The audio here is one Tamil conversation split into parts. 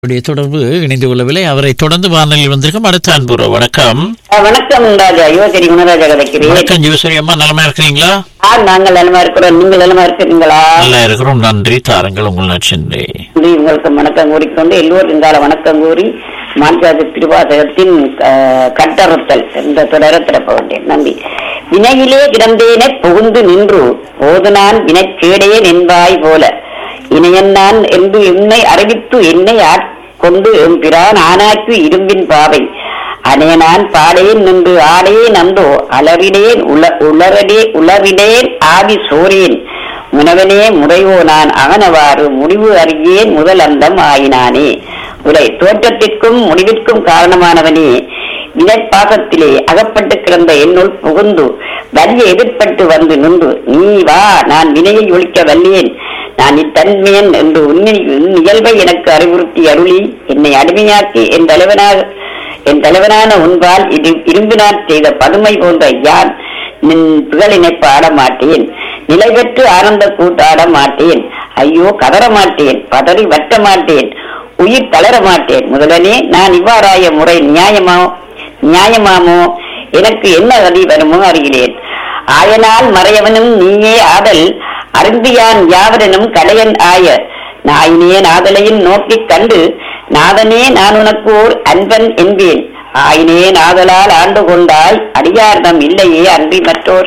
உடைய தொடர்பு இணைந்து கொள்ளவில்லை அவரை தொடர்ந்து வானொலியில் வந்திருக்கும் அடுத்த அன்புற வணக்கம் ஆ, வணக்கம் ராஜா யுவசரி குணராஜா கதைக்கிறேன் வணக்கம் ஜீவசரி அம்மா நலமா இருக்கிறீங்களா ஆ நாங்கள் நலமா இருக்கிறோம் நீங்கள் நலமா இருக்கிறீங்களா நல்லா இருக்கிறோம் நன்றி தாருங்கள் உங்கள் நச்சென்றே நன்றி, உங்களுக்கு வணக்கம் கூறிக்கொண்டு எல்லோரும் இங்கால வணக்கம் கூறி மாஞ்சாதி திருவாசகத்தின் ஆ, கட்டறுத்தல் என்ற தொடர திறப்ப வேண்டேன் நன்றி வினையிலே கிடந்தேனே புகுந்து நின்று போது நான் வினைக்கேடையே நின்பாய் போல இணையன்னான் என்று என்னை அறிவித்து என்னை ஆட்கொண்டு எம்பிரான் ஆனாக்கு இரும்பின் பாவை அனேனான் பாடேன் நின்று ஆடேன் அந்தோ அலறிடேன் உல உளரடே உளறிடேன் ஆவி சோரேன் முனவனே முறைவோ நான் அகனவாறு முடிவு அறியேன் முதல் அந்தம் ஆயினானே உரை தோற்றத்திற்கும் முடிவிற்கும் காரணமானவனே வினைப்பாசத்திலே அகப்பட்டு கிடந்த என்னுள் புகுந்து வலிய எதிர்ப்பட்டு வந்து நின்று நீ வா நான் வினையை ஒழிக்க வல்லேன் நான் இத்தன்மையன் என்று உன்னை உன் இயல்பை எனக்கு அறிவுறுத்தி அருளி என்னை அடிமையாக்கி என் தலைவனாக என் தலைவனான உன்பால் இது இரும்பினால் செய்த பதுமை போன்ற யான் நின் புகழினை பாட மாட்டேன் நிலை பெற்று ஆனந்த கூட்டாட மாட்டேன் ஐயோ கதற மாட்டேன் பதறி வட்ட மாட்டேன் உயிர் தளர மாட்டேன் முதலனே நான் இவ்வாறாய முறை நியாயமோ நியாயமாமோ எனக்கு என்ன கதி வருமோ அறிகிறேன் ஆயனால் மறையவனும் நீயே ஆதல் அருந்தியான் யாவரனும் கடையன் ஆய நாயினேன் ஆதலையும் நோக்கிக் கண்டு நாதனே நான் உனக்கு ஓர் அன்பன் என்பேன் ஆயினேன் ஆதலால் ஆண்டு கொண்டாய் அடியார்தம் இல்லையே அன்றி மற்றோர்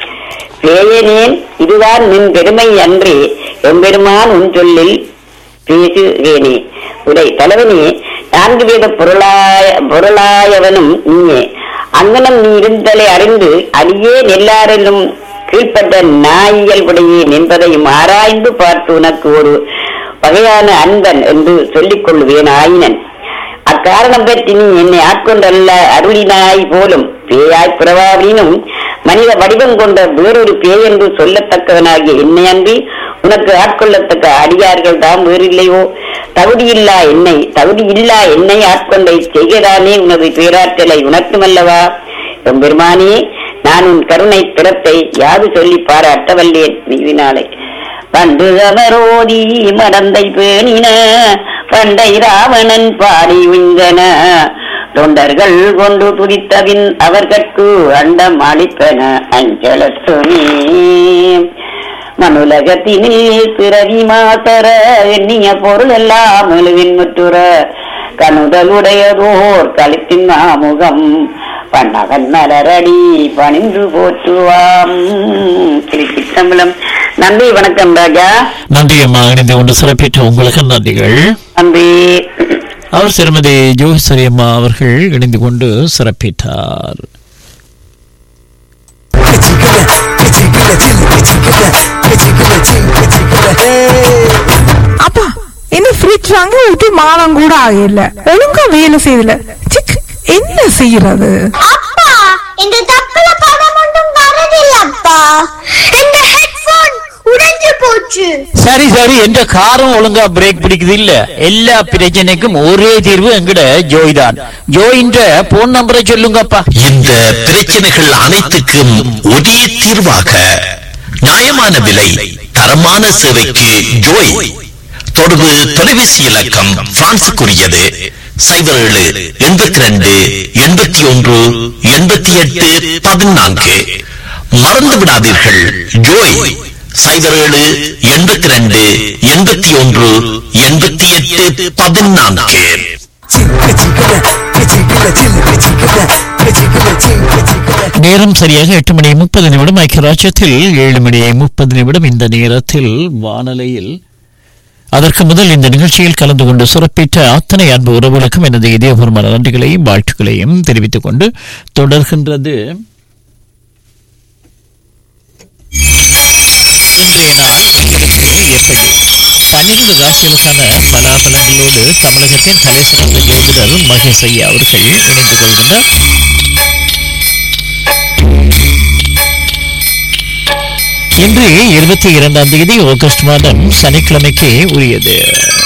பேயனேன் இதுதான் நின் பெருமை அன்றே எம்பெருமான் உன் சொல்லில் பேசுகிறேனே உரை தலைவனே நான்கு வேத பொருளாய பொருளாயவனும் நீயே அங்கனம் நீ இருந்தலை அறிந்து அடியே நெல்லாரிலும் கீழ்ப்பட்ட நாயியல் உடையேன் என்பதையும் ஆராய்ந்து பார்த்து உனக்கு ஒரு வகையான அன்பன் என்று சொல்லிக் கொள்வேன் ஆயினன் அக்காரணம் பற்றி நீ என்னை ஆட்கொண்டல்ல அருளினாய் போலும் பேயாய் பிறவாவினும் மனித வடிவம் கொண்ட வேறொரு பேய் என்று சொல்லத்தக்கவனாகிய என்னை அன்றி உனக்கு ஆட்கொள்ளத்தக்க அடியார்கள் தாம் வேறில்லையோ தகுதியில்லா என்னை தகுதி இல்லா என்னை ஆட்கொண்ட செய்கிறானே உனது பேராற்றலை உணர்த்துமல்லவா பெருமானே நான் உன் கருணை பிறத்தை யாது சொல்லி பாராட்டவல்லேன் நீதினாலே பண்டு அமரோதி மடந்தை பேணின பண்டை ராவணன் பாடி விஞ்சன தொண்டர்கள் கொண்டு துதித்தவின் அவர்கட்கு அண்டம் அளிப்பன அஞ்சலத்துமே மனுலகத்தினில் பிறவி மாத்தர எண்ணிய பொருள் எல்லாம் எழுவின் முற்றுற கணுதலுடையதோர் கழுத்தின் மாமுகம் பன்னகன் மலரடி பணிந்து போற்றுவாம் திருச்சிற்றம்பலம் நன்றி வணக்கம் ராஜா நன்றி அம்மா இணைந்து கொண்டு சிறப்பித்த உங்களுக்கு நன்றிகள் நன்றி அவர் திருமதி ஜோகேஸ்வரி அம்மா அவர்கள் இணைந்து கொண்டு சிறப்பித்தார் அப்பா என்ன ஃப்ரிட்ஜ் வாங்க விட்டு மாதம் கூட ஆகல ஒழுங்கா வேலை செய்யல சிக் என்ன செய்யறது அப்பா இந்த தப்புல படம் ஒன்றும் வரதில்லப்பா இந்த ஹெட்போன் உடைஞ்சு போச்சு சரி சரி எந்த காரும் ஒழுங்கா பிரேக் பிடிக்குது இல்ல எல்லா பிரச்சனைக்கும் ஒரே தீர்வு எங்கட ஜோய் தான் ஜோயின்ற போன் நம்பரை சொல்லுங்கப்பா இந்த பிரச்சனைகள் அனைத்துக்கும் ஒரே தீர்வாக நியாயமான விலை தரமான சேவைக்கு ஜோய் தொடர்பு தொலைபேசி இலக்கம் பிரான்சுக்குரியது சைபர் ஏழு எண்பத்தி ரெண்டு எண்பத்தி ஒன்று எண்பத்தி எட்டு பதினான்கு மறந்து விடாதீர்கள் ஜோய் சைபர் ஏழு எண்பத்தி ரெண்டு எண்பத்தி ஒன்று எண்பத்தி எட்டு பதினான்கு நேரம் சரியாக எட்டு மணி முப்பது நிமிடம் ஐக்கியராஜ்யத்தில் ஏழு மணி முப்பது நிமிடம் இந்த நேரத்தில் வானொலியில் அதற்கு முதல் இந்த நிகழ்ச்சியில் கலந்து கொண்டு சிறப்பித்த அத்தனை அன்பு உறவுகளுக்கும் எனது இதயபூர்வமான நன்றிகளையும் வாழ்த்துக்களையும் தெரிவித்துக் கொண்டு தொடர்கின்றது இன்றைய நாள் உங்களுக்கு எப்படி பன்னிரண்டு ராசிகளுக்கான பலாபலங்களோடு தமிழகத்தின் தலை சிறந்த ஜோதிடர் மகேஷ் ஐயா அவர்கள் இணைந்து கொள்கின்றார் இன்று இருபத்தி இரண்டாம் தேதி ஆகஸ்ட் மாதம் சனிக்கிழமைக்கு உரியது